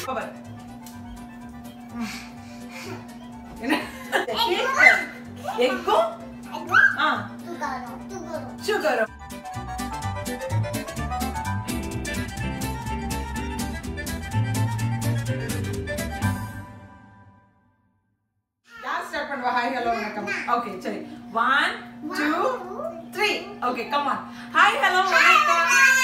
பாரு. என்ன எக்கும் ஆ சுகரும் யார் ஸ்டார்ட் பண்ணுவா ஹாய் ஹலோ வணக்கம் ஓகே சரி one two three okay come on hi hello வணக்கம்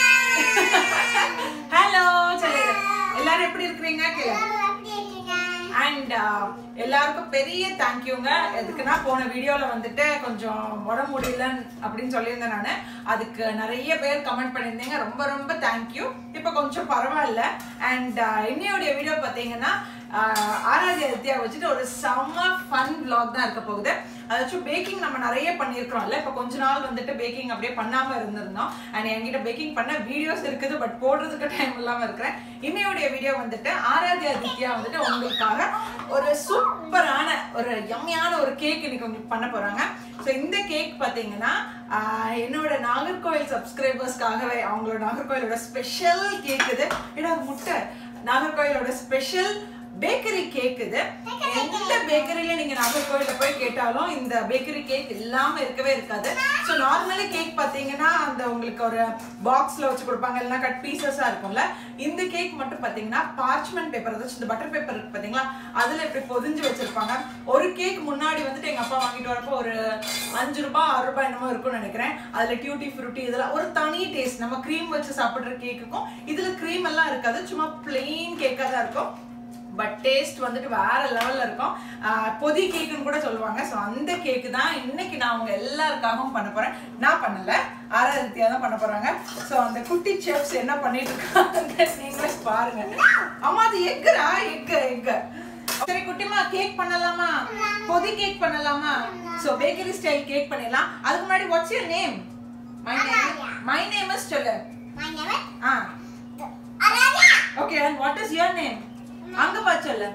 ஹலோ சரி எல்லாரும் எப்படி இருக்கிறீங்க கேளு அண்ட் எல்லாருக்கும் பெரிய தேங்க்யூங்க எதுக்குன்னா போன வீடியோல வந்துட்டு கொஞ்சம் உடம்பு முடியல அப்படின்னு சொல்லியிருந்தேன் நான் அதுக்கு நிறைய பேர் கமெண்ட் பண்ணியிருந்தீங்க ரொம்ப ரொம்ப தேங்க்யூ இப்போ கொஞ்சம் பரவாயில்ல அண்ட் இன்னையோடைய வீடியோ பார்த்தீங்கன்னா ஆஹ், ஆராத்யா வித்யா வச்சுட்டு ஒரு செம்ம ஃபன் vlog தான் இருக்க போகுது அதாச்சும் பேக்கிங் நம்ம நிறைய பண்ணியிருக்கிறோம்ல இப்போ கொஞ்ச நாள் வந்துட்டு பேக்கிங் அப்படியே பண்ணாம இருந்திருந்தோம் அண்ட் என்கிட்ட பேக்கிங் பண்ண வீடியோஸ் இருக்குது பட் போடுறதுக்கு டைம் இல்லாம இருக்கிறேன் இன்னையோடைய வீடியோ வந்துட்டு ஆராத்யா தித்யா வந்துட்டு உங்களுக்காக ஒரு சூப்பரான ஒரு யம்மியான ஒரு கேக் இன்னைக்கு உங்களுக்கு பண்ண போறாங்க ஸோ இந்த கேக் பார்த்தீங்கன்னா ஆஹ், என்னோட நாகர்கோவில் சப்ஸ்கிரைபர்ஸ்க்காகவே அவங்களோட நாகர்கோவிலோட ஸ்பெஷல் கேக் இது இட முட்டை நாகர்கோவிலோட ஸ்பெஷல் பேக்கரி கேக் இது எந்த பேக்கரியில நீங்க நாகர்கோவில்ல போய் கேட்டாலும் இந்த பேக்கரி கேக் இல்லாம இருக்கவே இருக்காது ஸோ நார்மலி கேக் பாத்தீங்கன்னா அந்த உங்களுக்கு ஒரு பாக்ஸ்ல வச்சு கொடுப்பாங்க இல்லைன்னா கட் பீசஸா இருக்கும்ல இந்த கேக் மட்டும் பாத்தீங்கன்னா பார்ச்மெண்ட் பேப்பர் அதாச்சும் இந்த பட்டர் பேப்பர் இருக்கு பாத்தீங்களா அதுல இப்படி பொதிஞ்சு வச்சிருப்பாங்க ஒரு கேக் முன்னாடி வந்துட்டு எங்க அப்பா வாங்கிட்டு வரப்போ ஒரு அஞ்சு ரூபாய் ஆறு ரூபாய் என்னமோ இருக்கும்னு நினைக்கிறேன் அதுல டியூட்டி ஃப்ரூட்டி இதெல்லாம் ஒரு தனி டேஸ்ட் நம்ம க்ரீம் வச்சு சாப்பிடுற கேக்குக்கும் இதுல க்ரீம் எல்லாம் இருக்காது சும்மா பிளெயின் கேக்கா தான் இருக்கும் பட் டேஸ்ட் வந்துட்டு வேற லெவல்ல இருக்கும் ஆஹ் பொதி கேக்குன்னு கூட சொல்லுவாங்க ஸோ அந்த கேக்கு தான் இன்னைக்கு நான் உங்க எல்லாருக்காகவும் பண்ண போறேன் நான் பண்ணல ஆராதித்யா தான் பண்ண போறாங்க ஸோ அந்த குட்டி செஃப்ஸ் என்ன பண்ணிட்டு இருக்காங்க நீங்களே பாருங்க அம்மா அது எக்குரா எக்கு எக்கு சரி குட்டிமா கேக் பண்ணலாமா பொதி கேக் பண்ணலாமா ஸோ பேக்கரி ஸ்டைல் கேக் பண்ணிடலாம் அதுக்கு முன்னாடி what's your name my name my name is சொல்லு ஆ okay and what is your name அங்க பா சொல்லு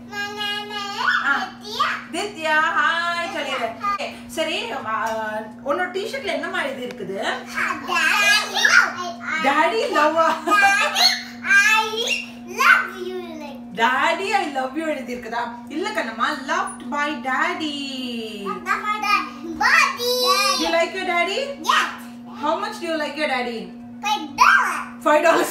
தித்யா ஹாய் சொல்லிடு சரி ஆஹ், உன்னோட டிஷர்ட்ல என்னமா இது இருக்குது டாடி லவ்வா டாடி ஐ லவ் யூ எழுதி இருக்குதா இல்ல Kannamma loved by daddy you like your daddy how much do you like your daddy five dollars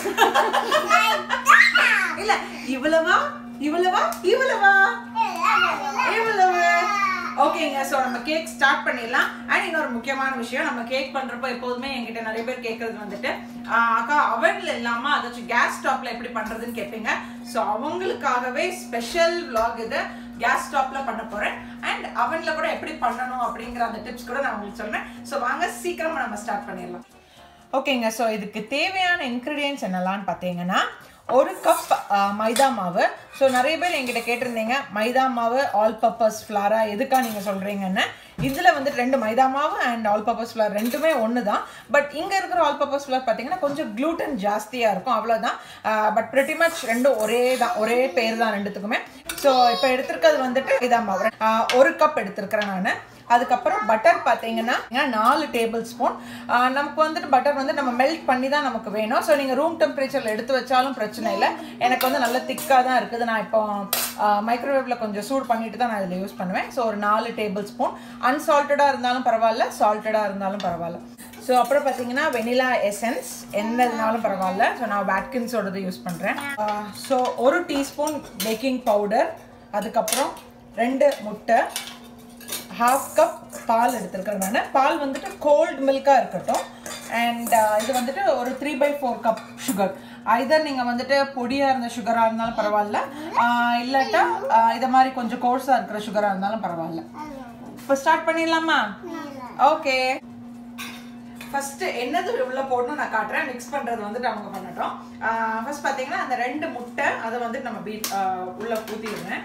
இல்ல இவ்வளவா இவ்வளவா இவ்வளவா இவ்வளவு ஓகேங்க ஸோ நம்ம கேக் ஸ்டார்ட் பண்ணிடலாம் அண்ட் இன்னொரு முக்கியமான விஷயம் நம்ம கேக் பண்றப்போ எப்போதுமே என்கிட்ட நிறைய பேர் கேட்கறது வந்துட்டு ஆஹ் அக்கா அவன்ல இல்லாம அதாச்சும் கேஸ் ஸ்டாப்ல எப்படி பண்றதுன்னு கேட்பீங்க ஸோ அவங்களுக்காகவே ஸ்பெஷல் vlog இது கேஸ் ஸ்டாப்ல பண்ண போறேன் அண்ட் அவன்ல கூட எப்படி பண்ணணும் அப்படிங்கிற அந்த டிப்ஸ் கூட நான் உங்களுக்கு சொல்றேன் ஸோ வாங்க சீக்கிரமா நம்ம ஸ்டார்ட் பண்ணிடலாம் ஓகேங்க ஸோ இதுக்கு தேவையான இன்க்ரீடியன்ஸ் என்னெல்லாம் பார்த்தீங்கன்னா ஒரு கப் மைதா மாவு ஸோ நிறைய பேர் என்கிட்ட கேட்டிருந்தீங்க மைதா மாவு ஆல் பர்பஸ் ஃப்ளாரா எதுக்கா நீங்கள் சொல்கிறீங்கன்னு இதில் வந்துட்டு ரெண்டு மைதா மாவு அண்ட் ஆல் பர்பஸ் ஃப்ளார் ரெண்டுமே ஒன்று தான் பட் இங்கே இருக்கிற ஆல் பர்பஸ் ஃப்ளார் பார்த்தீங்கன்னா கொஞ்சம் க்ளூட்டன் ஜாஸ்தியாக இருக்கும் அவ்வளோதான் பட் pretty மச் ரெண்டும் ஒரே தான் ஒரே பேர் தான் ரெண்டுத்துக்குமே ஸோ இப்போ எடுத்திருக்கிறது வந்துட்டு மைதா மாவு ஆஹ் ஒரு கப் எடுத்திருக்கிறேன் நான் அதுக்கப்புறம் பட்டர் பார்த்தீங்கன்னா நாலு டேபிள் ஸ்பூன் நமக்கு வந்துட்டு பட்டர் வந்து நம்ம மெல்ட் பண்ணி தான் நமக்கு வேணும் ஸோ நீங்கள் ரூம் டெம்பரேச்சரில் எடுத்து வச்சாலும் பிரச்சனை இல்லை எனக்கு வந்து நல்ல திக்காக தான் இருக்குது நான் இப்போ மைக்ரோவேவில் கொஞ்சம் சூடு பண்ணிட்டு தான் நான் இதில் யூஸ் பண்ணுவேன் ஸோ ஒரு நாலு டேபிள் ஸ்பூன் அன்சால்ட்டடாக இருந்தாலும் பரவாயில்ல சால்ட்டடாக இருந்தாலும் பரவாயில்ல ஸோ அப்புறம் பார்த்தீங்கன்னா வெனிலா எசன்ஸ் என்னதுனாலும் பரவாயில்ல ஸோ நான் வேட்கின்ஸோடது யூஸ் பண்ணுறேன் ஸோ ஒரு டீஸ்பூன் பேக்கிங் பவுடர் அதுக்கப்புறம் ரெண்டு முட்டை ஹாஃப் கப் பால் எடுத்துருக்கிறேன் நான் பால் வந்துட்டு கோல்ட் மில்காக இருக்கட்டும் அண்ட் இது வந்துட்டு ஒரு three by four cup sugar either நீங்கள் வந்துட்டு பொடியாக இருந்த சுகராக இருந்தாலும் பரவாயில்ல ஆஹ் இல்லாட்டா ஆஹ் இதை மாதிரி கொஞ்சம் கோர்ஸாக இருக்கிற சுகராக இருந்தாலும் பரவாயில்ல இப்போ ஸ்டார்ட் பண்ணிடலாமா ஓகே ஃபர்ஸ்ட் என்னது உள்ள போடணும் நான் காட்டுறேன் மிக்ஸ் பண்றது வந்துட்டு அவங்க பண்ணட்டும் ஃபர்ஸ்ட் பாத்தீங்கன்னா அந்த ரெண்டு முட்டை அதை வந்துட்டு நம்ம பீட் உள்ள ஊத்திடுவேன்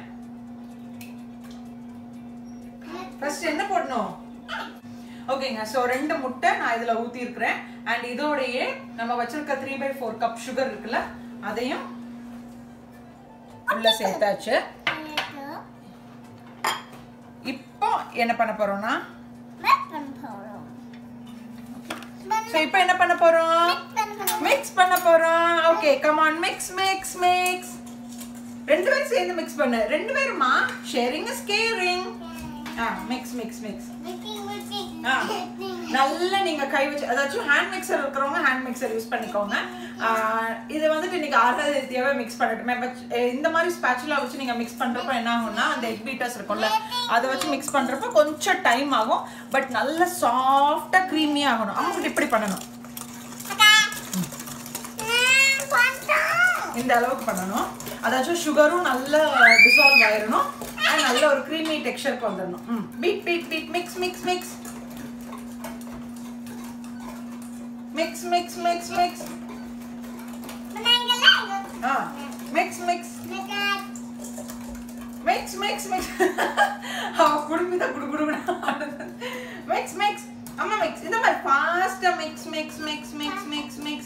ஃபர்ஸ்ட் என்ன போடணும் ஓகேங்க ஸோ ரெண்டு முட்டை நான் இதில் ஊற்றிருக்கிறேன் அண்ட் இதோடையே நம்ம வச்சிருக்க three by four cup sugar இருக்குல்ல அதையும் உள்ள சேர்த்தாச்சு இப்போ என்ன பண்ண போறோம்னா ஸோ இப்போ என்ன பண்ண போறோம் மிக்ஸ் பண்ண போறோம் okay come on mix mix mix ரெண்டு பேரும் சேர்ந்து மிக்ஸ் பண்ணு ரெண்டு பேருமா ஷேரிங் இஸ் கேரிங் ஆ மிக்ஸ் மிக்ஸ் மிக்ஸ் ஆ. நல்லா நீங்க கை வச்சு அதாச்சும் ஹேண்ட் மிக்சர் இருக்கிறவங்க ஹேண்ட் மிக்சர் யூஸ் பண்ணிக்கோங்க ஆ, இது வந்துட்டு இன்னைக்கு ஆறாவது ரீதியாவே மிக்ஸ் பண்ணட்டுமே பட் இந்த மாதிரி ஸ்பேச்சுலா வச்சு நீங்க மிக்ஸ் பண்றப்ப என்ன ஆகும்னா அந்த எக் பீட்டர்ஸ் இருக்கும்ல அதை வச்சு மிக்ஸ் பண்றப்ப கொஞ்சம் டைம் ஆகும் பட் நல்ல சாஃப்டா க்ரீமியா ஆகணும் அவங்க இப்படி பண்ணணும் இந்த அளவுக்கு பண்ணணும் அதாச்சும் சுகரும் நல்ல டிசால்வ் ஆயிரணும் அண்ட் நல்ல ஒரு க்ரீமி டெக்ஸ்சருக்கு வந்துடணும் ம் beat beat beat mix mix mix mix mix mix mix ஆ mix mix mix mix mix அவ குடும்பி தான் குடு குடு மிக்ஸ் மிக்ஸ் அம்மா மிக்ஸ் இந்த மாதிரி ஃபாஸ்டா mix mix mix mix mix mix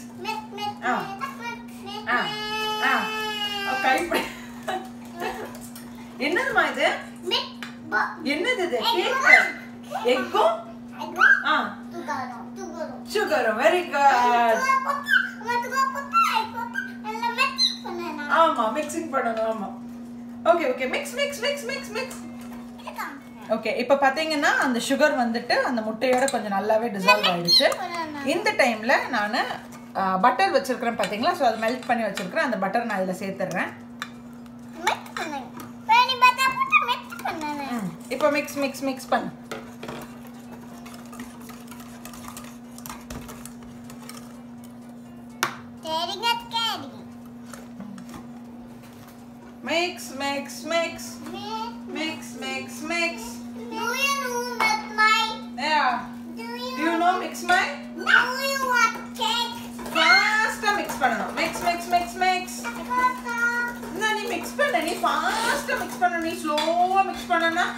ஆ ஆ அவ கைப்பிடி என்னதுமா இது என்னது இது கேக் எக்கும் ஆ சுகரும் வெரி குட் ஆமா மிக்சிங் பண்ணணும் ஆமா okay okay mix mix mix mix mix okay இப்போ பாத்தீங்கன்னா அந்த சுகர் வந்துட்டு அந்த முட்டையோட கொஞ்சம் நல்லாவே டிசால்வ் ஆயிடுச்சு இந்த டைம்ல நான் பட்டர் வச்சிருக்கிறேன் பாத்தீங்களா ஸோ அதை மெல்ட் பண்ணி வச்சிருக்கிறேன் அந்த பட்டர் நான் இதில் சேர்த்துடுறேன் ம், இப்போ மிக்ஸ் மிக்ஸ் மிக்ஸ் பண்ணு mix mix mix mix mix mix Yeah. Do you know mix my? ஃபாஸ்டா மிக்ஸ் பண்ணணும் மிக்ஸ் மிக்ஸ் மிக்ஸ் மிக்ஸ் இந்த நீ மிக்ஸ் பண்ண நீ ஃபாஸ்டா மிக்ஸ் பண்ண நீ ஸ்லோவா மிக்ஸ் பண்ணனா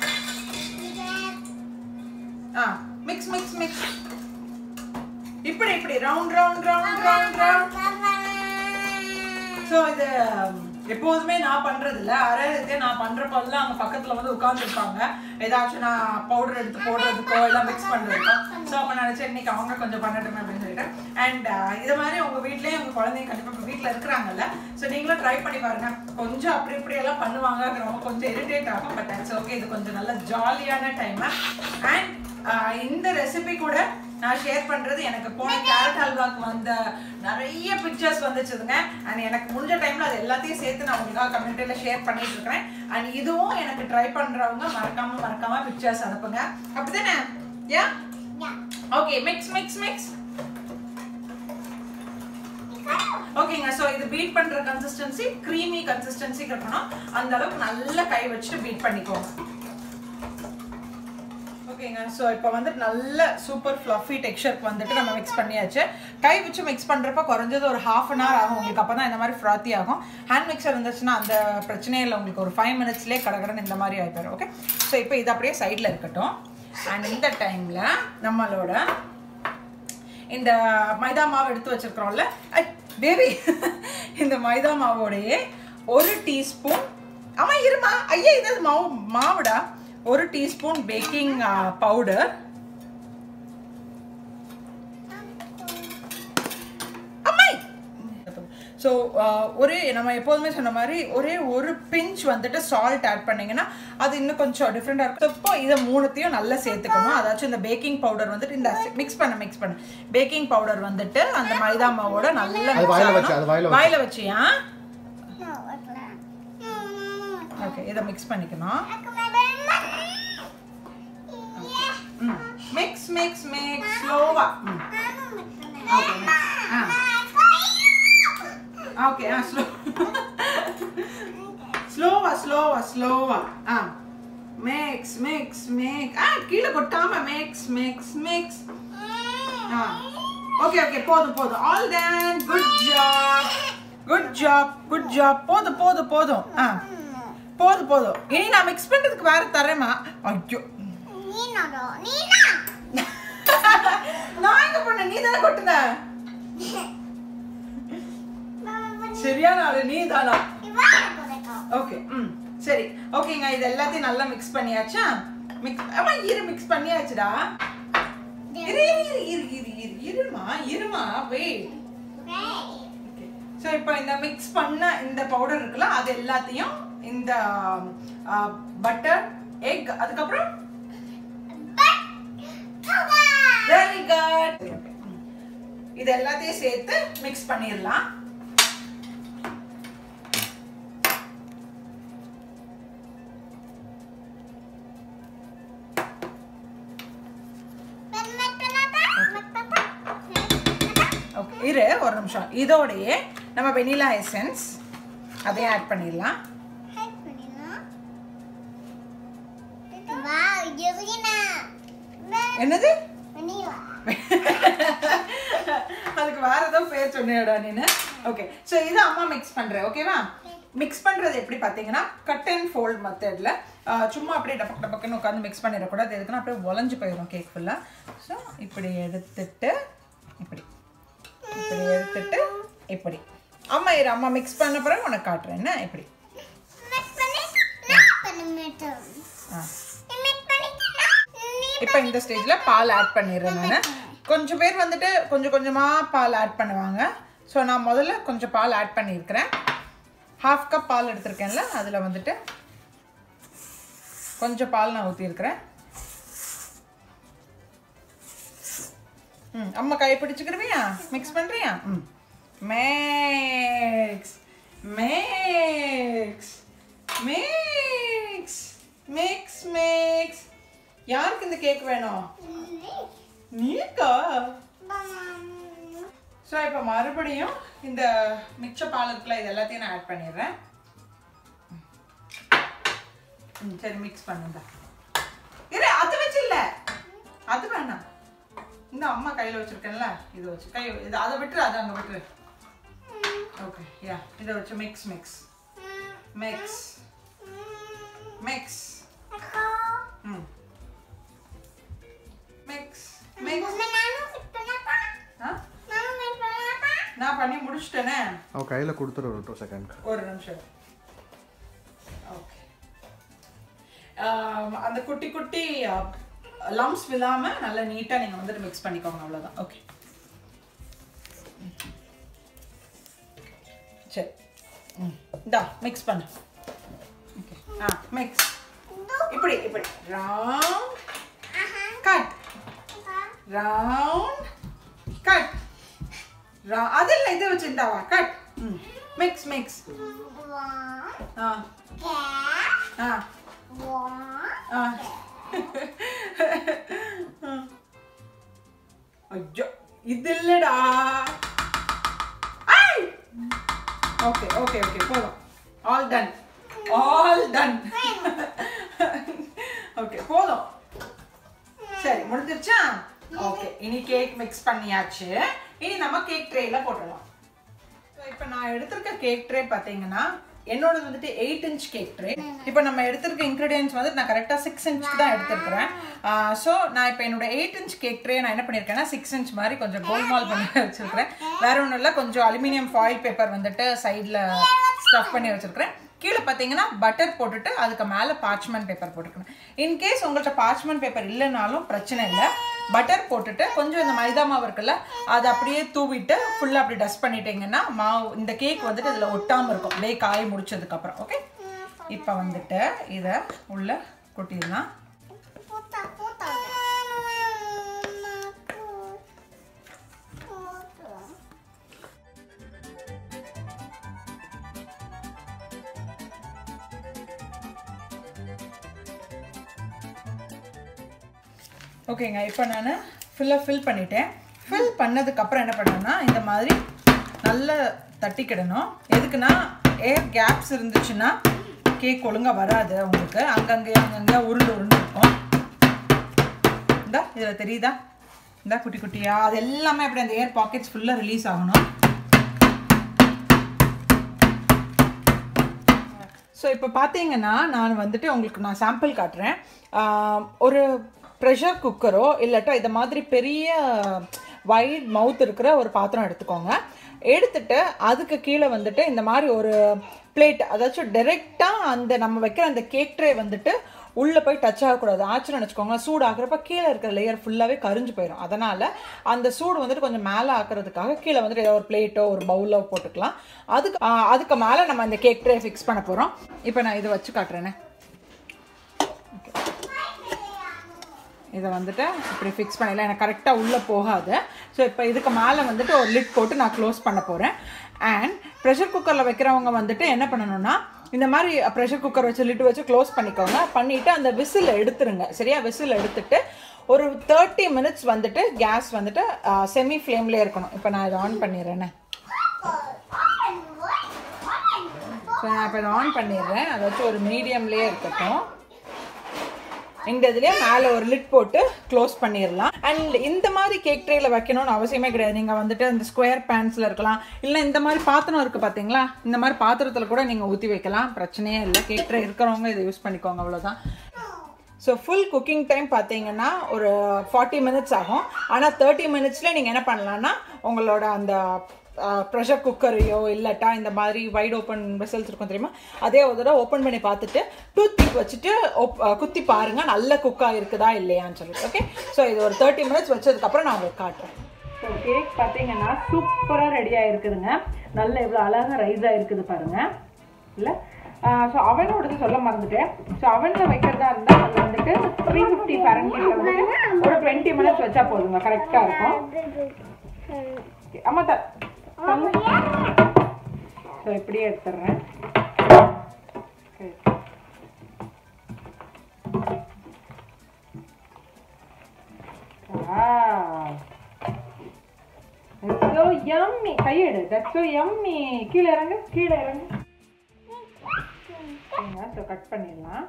ஆ மிக்ஸ் மிக்ஸ் மிக்ஸ் இப்படி இப்படி round round round round round so இது um, எப்போதுமே நான் பண்றது இல்ல அரையதே நான் பண்றப்பெல்லாம் அவங்க பக்கத்துல வந்து உட்கார்ந்துருப்பாங்க ஏதாச்சும் நான் பவுடர் எடுத்து போடுறதுக்கோ எல்லாம் மிக்ஸ் பண்றதுக்கோ ஸோ அப்போ நினைச்சேன் இன்னைக்கு அவங்க கொஞ்சம் பண்ணட்டுமே அப்படின்னு சொல்லிட்டு அண்ட் இது மாதிரி உங்க வீட்லயே உங்க குழந்தைங்க கண்டிப்பா இப்போ வீட்டில் இருக்கிறாங்கல்ல ஸோ நீங்களும் ட்ரை பண்ணி பாருங்க கொஞ்சம் அப்படி இப்படி எல்லாம் பண்ணுவாங்க ரொம்ப கொஞ்சம் இரிட்டேட் ஆகும் பட் that's ஓகே இது கொஞ்சம் நல்ல ஜாலியான டைம் அண்ட் இந்த ரெசிபி கூட நான் ஷேர் பண்றது எனக்கு போன கேரட் ஹல்வாக்கு வந்த நிறைய பிக்சர்ஸ் வந்துச்சுதுங்க அண்ட் எனக்கு முடிஞ்ச டைம்ல அது எல்லாத்தையும் சேர்த்து நான் உங்களுக்காக கம்யூனிட்டியில ஷேர் பண்ணிட்டு இருக்கிறேன் அண்ட் இதுவும் எனக்கு ட்ரை பண்றவங்க மறக்காம மறக்காம பிக்சர்ஸ் அனுப்புங்க அப்படிதானே yeah okay mix mix mix ஓகேங்க ஸோ இது பீட் பண்ற கன்சிஸ்டன்சி க்ரீமி கன்சிஸ்டன்சி இருக்கணும் அந்த அளவுக்கு நல்லா கை வச்சுட்டு பீட் பண்ணிக்கோங்க ஓகேங்க ஸோ இப்போ வந்துட்டு நல்ல சூப்பர் ஃப்ளஃபி டெக்ஸ்சருக்கு வந்துட்டு நம்ம மிக்ஸ் பண்ணியாச்சு கை வச்சு மிக்ஸ் பண்ணுறப்ப குறைஞ்சது ஒரு ஹாஃப் அன் ஹவர் ஆகும் உங்களுக்கு அப்போ தான் இந்த மாதிரி ஃப்ராத்தி ஆகும் ஹேண்ட் மிக்சர் இருந்துச்சுன்னா அந்த பிரச்சனையே இல்லை உங்களுக்கு ஒரு ஃபைவ் மினிட்ஸ்லேயே கடகடன்னு இந்த மாதிரி ஆகிப்போம் ஓகே ஸோ இப்போ இது அப்படியே சைடில் இருக்கட்டும் அண்ட் இந்த டைமில் நம்மளோட இந்த மைதா மாவு எடுத்து வச்சிருக்கிறோம்ல பேபி இந்த மைதா மாவோடையே ஒரு டீஸ்பூன் ஆமா இருமா ஐயா இது மாவு மாவுடா ஒரு டீஸ்பூன் பேக்கிங் பவுடர் அம்மை ஸோ ஒரே நம்ம எப்போதுமே சொன்ன மாதிரி ஒரே ஒரு பிஞ்ச் வந்துட்டு சால்ட் ஆட் பண்ணீங்கன்னா அது இன்னும் கொஞ்சம் டிஃப்ரெண்டாக இருக்கும் இப்போ இதை மூணுத்தையும் நல்லா சேர்த்துக்கணும் அதாச்சும் இந்த பேக்கிங் பவுடர் வந்துட்டு இந்த மிக்ஸ் பண்ண மிக்ஸ் பண்ண பேக்கிங் பவுடர் வந்துட்டு அந்த மைதா மாவோட நல்லா அது mix வாயில ஆகணும். வச்சு, அது வாயில வச்சு. வாயில வச்சியா ஓகே இதை மிக்ஸ் பண்ணிக்கணும் மிக்ஸ் மிக்ஸ் மிக்ஸ் ஸ்லோவா ஓகே ஆ ஓகே ஆ ஸ்லோ ஸ்லோவா ஸ்லோவா ஸ்லோவா ஆ மிக்ஸ் மிக்ஸ் மிக்ஸ் ஆ கீழே கொட்டாம மிக்ஸ் மிக்ஸ் மிக்ஸ் ஆ ஓகே ஓகே போதும் போதும் all done good job good job good job போதும் போதும் போதும் ஆ போதும் போதும் இனி நான் மிக்ஸ் பண்றதுக்கு வேற தரேமா ஐயோ நான் எங்க பண்ண நீ தானே கொட்டுன சரியான ஆளு நீ தானா ஓகே ம் சரி ஓகேங்க இது எல்லாத்தையும் நல்லா மிக்ஸ் பண்ணியாச்சா மிக்ஸ் ஆமா இரு மிக்ஸ் பண்ணியாச்சுடா இரு இரு இரு இரு இரு இரு இருமா இருமா வெயிட் ஓகே ஸோ இப்போ இந்த மிக்ஸ் பண்ண இந்த பவுடர் இருக்குல்ல அது எல்லாத்தையும் இந்த பட்டர் எக் அதுக்கப்புறம் வெரி குட் இது எல்லாத்தையும் சேர்த்து மிக்ஸ் பண்ணிடலாம் ஓகே இரு ஒரு நிமிஷம் இதோடையே நம்ம வெனிலா எசன்ஸ் அதையும் ஆட் பண்ணிடலாம் என்னது அதுக்கு வேற ஏதோ பேர் சொன்னியடா நீனு ஓகே ஸோ இது அம்மா மிக்ஸ் பண்றேன் ஓகேவா மிக்ஸ் பண்றது எப்படி பார்த்தீங்கன்னா கட் அண்ட் ஃபோல்ட் மெத்தட்ல சும்மா அப்படியே டபக் டபக்குன்னு உட்காந்து மிக்ஸ் பண்ணிடக்கூடாது எதுக்குன்னா அப்படியே உலஞ்சு போயிடும் கேக் ஃபுல்லாக ஸோ இப்படி எடுத்துட்டு இப்படி இப்படி எடுத்துட்டு இப்படி அம்மா இரு அம்மா மிக்ஸ் பண்ண பிறகு உனக்கு காட்டுறேன் என்ன இப்படி ஆ இப்போ இந்த ஸ்டேஜில் பால் ஆட் பண்ணிடுறேன் நான் கொஞ்சம் பேர் வந்துட்டு கொஞ்சம் கொஞ்சமாக பால் ஆட் பண்ணுவாங்க ஸோ நான் முதல்ல கொஞ்சம் பால் ஆட் பண்ணியிருக்கிறேன் ஹாஃப் கப் பால் எடுத்திருக்கேன்ல அதில் வந்துட்டு கொஞ்சம் பால் நான் ஊற்றிருக்கிறேன் ம் அம்மா கை பிடிச்சுக்கிடுவியா மிக்ஸ் பண்ணுறியா ம் max max max mix max யாருக்கு இந்த கேக் வேணும் நீக்கா ஸோ இப்போ மறுபடியும் இந்த மிச்ச பால் இருக்குல்ல இது எல்லாத்தையும் நான் ஆட் பண்ணிடுறேன் ம் சரி மிக்ஸ் பண்ணுங்க இரு அது வச்சு இல்ல அது வேணாம் இந்த அம்மா கையில் வச்சிருக்கேன்ல இதை வச்சு கை இது அதை விட்டுரு அதை அங்கே விட்டுரு ஓகே யா இதை வச்சு மிக்ஸ் மிக்ஸ் மிக்ஸ் மிக்ஸ் ம் மிக்ஸ் மிக்ஸ் ஆ நான் பண்ணி முடிச்சிட்டேனே அவ கையில் கொடுத்துரு ஒரு டூ செகண்ட் ஒரு நிமிஷம் ஓகே அந்த குட்டி குட்டி லம்ஸ் விழாம நல்லா நீட்டா நீங்க வந்துட்டு மிக்ஸ் பண்ணிக்கோங்க அவ்வளவுதான் ஓகே சரி ம் இந்தா மிக்ஸ் பண்ணு ஓகே ஆ மிக்ஸ் இப்படி இப்படி ரவுண்ட் கட் ரவுண்ட் கட் அது இல்லை இதை வச்சு இந்தாவா கட் ம் மிக்ஸ் மிக்ஸ் ஆ ஆ ஆ ஐயோ இது இல்லடா ஓகே ஓகே ஓகே போதும் all done all done okay போதும் சரி முடிஞ்சிருச்சா ஓகே இனி கேக் மிக்ஸ் பண்ணியாச்சு இனி நம்ம கேக் ட்ரேல போட்டுடலாம் ஸோ இப்போ நான் எடுத்திருக்க கேக் ட்ரே பார்த்தீங்கன்னா என்னோடது வந்துட்டு எயிட் இன்ச் கேக் ட்ரே இப்போ நம்ம எடுத்திருக்க இன்க்ரீடியன்ஸ் வந்து நான் கரெக்டாக சிக்ஸ் இன்ச்சுக்கு தான் எடுத்திருக்கிறேன் ஸோ நான் இப்போ என்னோட எயிட் இன்ச் கேக் ட்ரே நான் என்ன பண்ணியிருக்கேன்னா சிக்ஸ் இன்ச் மாதிரி கொஞ்சம் கோல்மால் பண்ணி வச்சிருக்கிறேன் வேற ஒன்றும் இல்லை கொஞ்சம் அலுமினியம் ஃபாயில் பேப்பர் வந்துட்டு சைடில் ஸ்டஃப் பண்ணி வச்சிருக்கிறேன் கீழே பார்த்தீங்கன்னா பட்டர் போட்டுட்டு அதுக்கு மேலே பார்ச்மெண்ட் பேப்பர் போட்டுக்கணும் இன்கேஸ் உங்கள்கிட்ட பார்ச்மெண்ட் பேப்பர் இல்லைனாலும் பிரச்சனை இல்லை பட்டர் போட்டுட்டு கொஞ்சம் இந்த மைதா மாவு இருக்குல்ல அதை அப்படியே தூவிட்டு ஃபுல்லாக அப்படி டஸ்ட் பண்ணிட்டீங்கன்னா மாவு இந்த கேக் வந்துட்டு இதில் ஒட்டாமல் இருக்கும் அப்படியே காய முடிச்சதுக்கப்புறம் ஓகே இப்போ வந்துட்டு இதை உள்ள கொட்டிடலாம் ஓகேங்க இப்போ நான் ஃபுல்லாக ஃபில் பண்ணிட்டேன் ஃபில் பண்ணதுக்கப்புறம் என்ன பண்ணேன்னா இந்த மாதிரி நல்லா தட்டிக்கிடணும் எதுக்குன்னா ஏர் கேப்ஸ் இருந்துச்சுன்னா கேக் ஒழுங்காக வராது உங்களுக்கு அங்கங்கே அங்கங்கே உருண்டு உருண்டு இருக்கும் இந்தா இதில் தெரியுதா இந்தா குட்டி குட்டியா அது எல்லாமே அப்படி அந்த ஏர் பாக்கெட்ஸ் ஃபுல்லாக ரிலீஸ் ஆகணும் ஸோ இப்போ பார்த்தீங்கன்னா நான் வந்துட்டு உங்களுக்கு நான் சாம்பிள் காட்டுறேன் ஆஹ் ஒரு ப்ரெஷர் குக்கரோ இல்லாட்டா இந்த மாதிரி பெரிய வைட் மவுத் இருக்கிற ஒரு பாத்திரம் எடுத்துக்கோங்க எடுத்துட்டு அதுக்கு கீழே வந்துட்டு இந்த மாதிரி ஒரு பிளேட் அதாச்சும் டைரெக்டாக அந்த நம்ம வைக்கிற அந்த கேக் ட்ரே வந்துட்டு உள்ளே போய் டச் ஆகக்கூடாது ஆச்சுன்னு வச்சுக்கோங்க சூடு ஆகுறப்ப கீழே இருக்கிற லேயர் ஃபுல்லாகவே கரிஞ்சு போயிடும் அதனால் அந்த சூடு வந்துட்டு கொஞ்சம் மேலே ஆக்குறதுக்காக கீழே வந்துட்டு ஏதோ ஒரு பிளேட்டோ ஒரு பவுலோ போட்டுக்கலாம் அதுக்கு ஆ, அதுக்கு மேலே நம்ம அந்த கேக் ட்ரே ஃபிக்ஸ் பண்ண போகிறோம் இப்போ நான் இதை வச்சு காட்டுறேனே இதை வந்துட்டு இப்படி ஃபிக்ஸ் பண்ணிடலாம் எனக்கு கரெக்டாக உள்ளே போகாது ஸோ இப்போ இதுக்கு மேலே வந்துட்டு ஒரு லிட் போட்டு நான் க்ளோஸ் பண்ண போகிறேன் அண்ட் ப்ரெஷர் குக்கரில் வைக்கிறவங்க வந்துட்டு என்ன பண்ணணும்னா இந்த மாதிரி ப்ரெஷர் குக்கர் வச்சு லிட் வச்சு க்ளோஸ் பண்ணிக்கோங்க பண்ணிவிட்டு அந்த விசில் எடுத்துருங்க சரியா விசில் எடுத்துட்டு ஒரு தேர்ட்டி மினிட்ஸ் வந்துட்டு கேஸ் வந்துட்டு செமி ஃப்ளேம்லேயே இருக்கணும் இப்போ நான் இதை ஆன் பண்ணிடுறேனே ஸோ நான் இப்போ இதை ஆன் பண்ணிடுறேன் அதை வச்சு ஒரு மீடியம்லேயே இருக்கட்டும் இந்த இதுலேயே மேலே ஒரு லிட் போட்டு க்ளோஸ் பண்ணிடலாம் அண்ட் இந்த மாதிரி கேக் ட்ரேல வைக்கணும்னு அவசியமே கிடையாது நீங்கள் வந்துட்டு அந்த ஸ்கொயர் பேன்ஸில் இருக்கலாம் இல்லை இந்த மாதிரி பாத்திரம் இருக்குது பார்த்தீங்களா இந்த மாதிரி பாத்திரத்தில் கூட நீங்கள் ஊற்றி வைக்கலாம் பிரச்சனையே இல்லை கேக் ட்ரே இருக்கிறவங்க இதை யூஸ் பண்ணிக்கோங்க அவ்வளோதான் ஸோ ஃபுல் குக்கிங் டைம் பார்த்தீங்கன்னா ஒரு ஃபார்ட்டி மினிட்ஸ் ஆகும் ஆனால் தேர்ட்டி மினிட்ஸில் நீங்கள் என்ன பண்ணலான்னா உங்களோட அந்த ப்ரெஷர் குக்கரையோ இல்லாட்டா இந்த மாதிரி வைட் ஓப்பன் வெசல்ஸ் இருக்கும் தெரியுமா அதே ஒரு தடவை ஓப்பன் பண்ணி பார்த்துட்டு டூத் பிக் வச்சுட்டு op- அஹ் குத்தி பாருங்க நல்ல குக்காக இருக்குதா இல்லையான்னு சொல்லிட்டு ஓகே ஸோ இது ஒரு தேர்ட்டி மினிட்ஸ் வச்சதுக்கப்புறம் நான் உங்களுக்கு காட்டுறேன் ஸோ கேக் பார்த்தீங்கன்னா சூப்பராக ரெடியாக இருக்குதுங்க நல்ல எவ்வளோ அழகாக ரைஸாக இருக்குது பாருங்க இல்லை ஸோ அவனோடது சொல்ல மறந்துட்டேன் ஸோ அவனில் வைக்கிறதா இருந்தால் அது வந்துட்டு த்ரீ ஃபிஃப்டி ஃபேரன்ஹீட்டில் வந்துட்டு ஒரு டுவெண்ட்டி மினிட்ஸ் வச்சா போதுங்க கரெக்டாக இருக்கும் Okay, அம்மா த ஸோ இப்படியே எடுத்துடுறேன் Okay. Wow. That's so yummy. கையெடு that's so yummy. கீழே இறங்கு கீழே இறங்கு ஸோ கட் பண்ணிடலாம்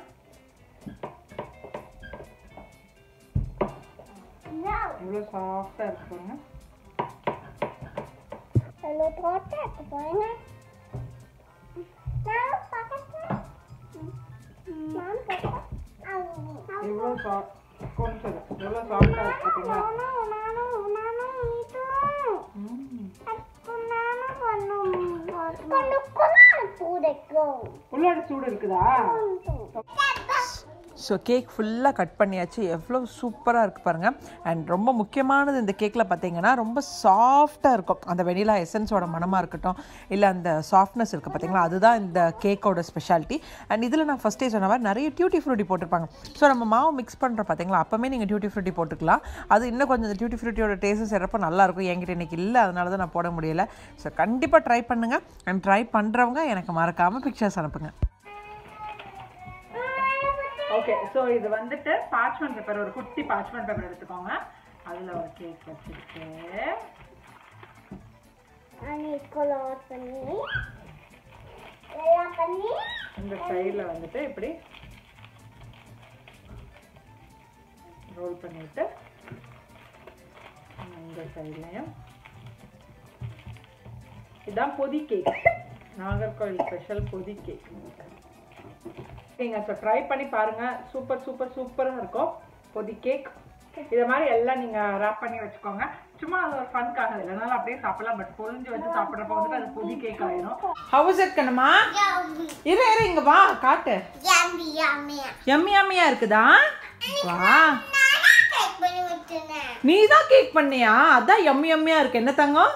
எவ்வளோ சாஃப்டாக இருக்கு பாருங்க Hello, Torte, ¿pueden? No, págate. Mam, págate. எவ்வளோ சாஃப்ட் கொஞ்சம் எவ்வளோ சாஃப்டாக இருக்கு பார்த்தீங்களா Nano, nano, nano, itu. ம். Aku nano, nano. Kalau kau pudekku. உள்ளாட சூடு இருக்குதா ஸோ கேக் ஃபுல்லாக கட் பண்ணியாச்சு எவ்வளோ சூப்பராக இருக்குது பாருங்கள் அண்ட் ரொம்ப முக்கியமானது இந்த கேக்கில் பார்த்தீங்கன்னா ரொம்ப சாஃப்டாக இருக்கும் அந்த வெனிலா எசன்ஸோட மனமாக இருக்கட்டும் இல்லை அந்த சாஃப்ட்னஸ் இருக்குது பார்த்தீங்களா அதுதான் இந்த கேக்கோட ஸ்பெஷாலிட்டி அண்ட் இதில் நான் ஃபஸ்ட்டே சொன்ன மாதிரி நிறைய டியூட்டி ஃப்ரூட்டி போட்டிருப்பாங்க ஸோ நம்ம மாவு மிக்ஸ் பண்ணுற பார்த்தீங்களா அப்போவே நீங்கள் டியூட்டி ஃப்ரூட்டி போட்டுக்கலாம் அது இன்னும் கொஞ்சம் இந்த டியூட்டி ஃப்ரூட்டியோட டேஸ்ட் சிறப்பாக நல்லாயிருக்கும் என்கிட்ட இன்னைக்கு இல்லை அதனால தான் நான் போட முடியல ஸோ கண்டிப்பாக ட்ரை பண்ணுங்கள் அண்ட் ட்ரை பண்ணுறவங்க எனக்கு மறக்காமல் பிக்சர்ஸ் அனுப்புங்க ஓகே ஸோ இது வந்துட்டு பார்ச்மெண்ட் பேப்பர் ஒரு குட்டி பார்ச்மெண்ட் பேப்பர் எடுத்துக்கோங்க அதில் ஒரு கேக் வச்சுருக்கு Ani color pani. Lala pani. இந்த சைடில் வந்துட்டு இப்படி ரோல் பண்ணிட்டு இந்த சைட்லையும் இதான் பொதி கேக் நாகர்கோவில் ஸ்பெஷல் பொதி கேக் நீங்கள் ஸோ ட்ரை பண்ணி பாருங்க சூப்பர் சூப்பர் சூப்பராக இருக்கும் பொதி கேக் இதை மாதிரி எல்லாம் நீங்கள் ரேப் பண்ணி வச்சுக்கோங்க சும்மா அது ஒரு ஃபன்காக இல்லைனாலும் அப்படியே சாப்பிடலாம் பட் பொரிஞ்சு வச்சு சாப்பிட்றப்ப வந்துட்டு அது பொதி கேக் ஆயிரும் ஹவுஸ் இருக்கணுமா Yummy. இரு இரு இங்க வா காட்டு Yummy, yummy. எம்மி எம்மியா இருக்குதா வா நானா கேக் பண்ணி விட்டுனேன் நீ தான் கேக் பண்ணியா அதான் எம்மி எம்மியா இருக்கு என்ன தங்கம்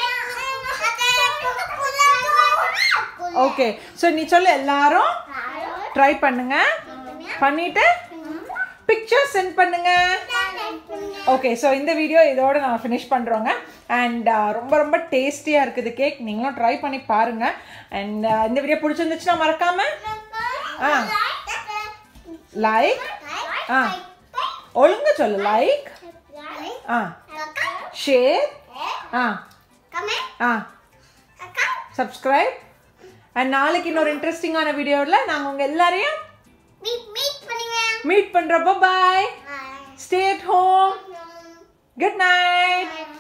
ஓகே ஸோ நீ சொல்லு எல்லாரும் ட்ரை பண்ணுங்க பண்ணிட்டு பிக்சர் சென்ட் பண்ணுங்க ஓகே ஸோ இந்த வீடியோ இதோட நான் ஃபினிஷ் பண்ணுறோங்க அண்ட் ரொம்ப ரொம்ப டேஸ்டியாக இருக்குது கேக் நீங்களும் ட்ரை பண்ணி பாருங்கள் அண்ட் இந்த வீடியோ பிடிச்சிருந்துச்சுன்னா மறக்காம ஆ லைக் ஆ ஒழுங்கா சொல்லு லைக் ஆ ஷேர் ஆ ஆ சப்ஸ்கிரைப் அண்ட் நாளைக்கு இன்னொரு இன்ட்ரெஸ்டிங்கான வீடியோவில் நாங்கள் உங்கள் எல்லாரையும் மீட் பண்ணுறப்போ bye stay at home good night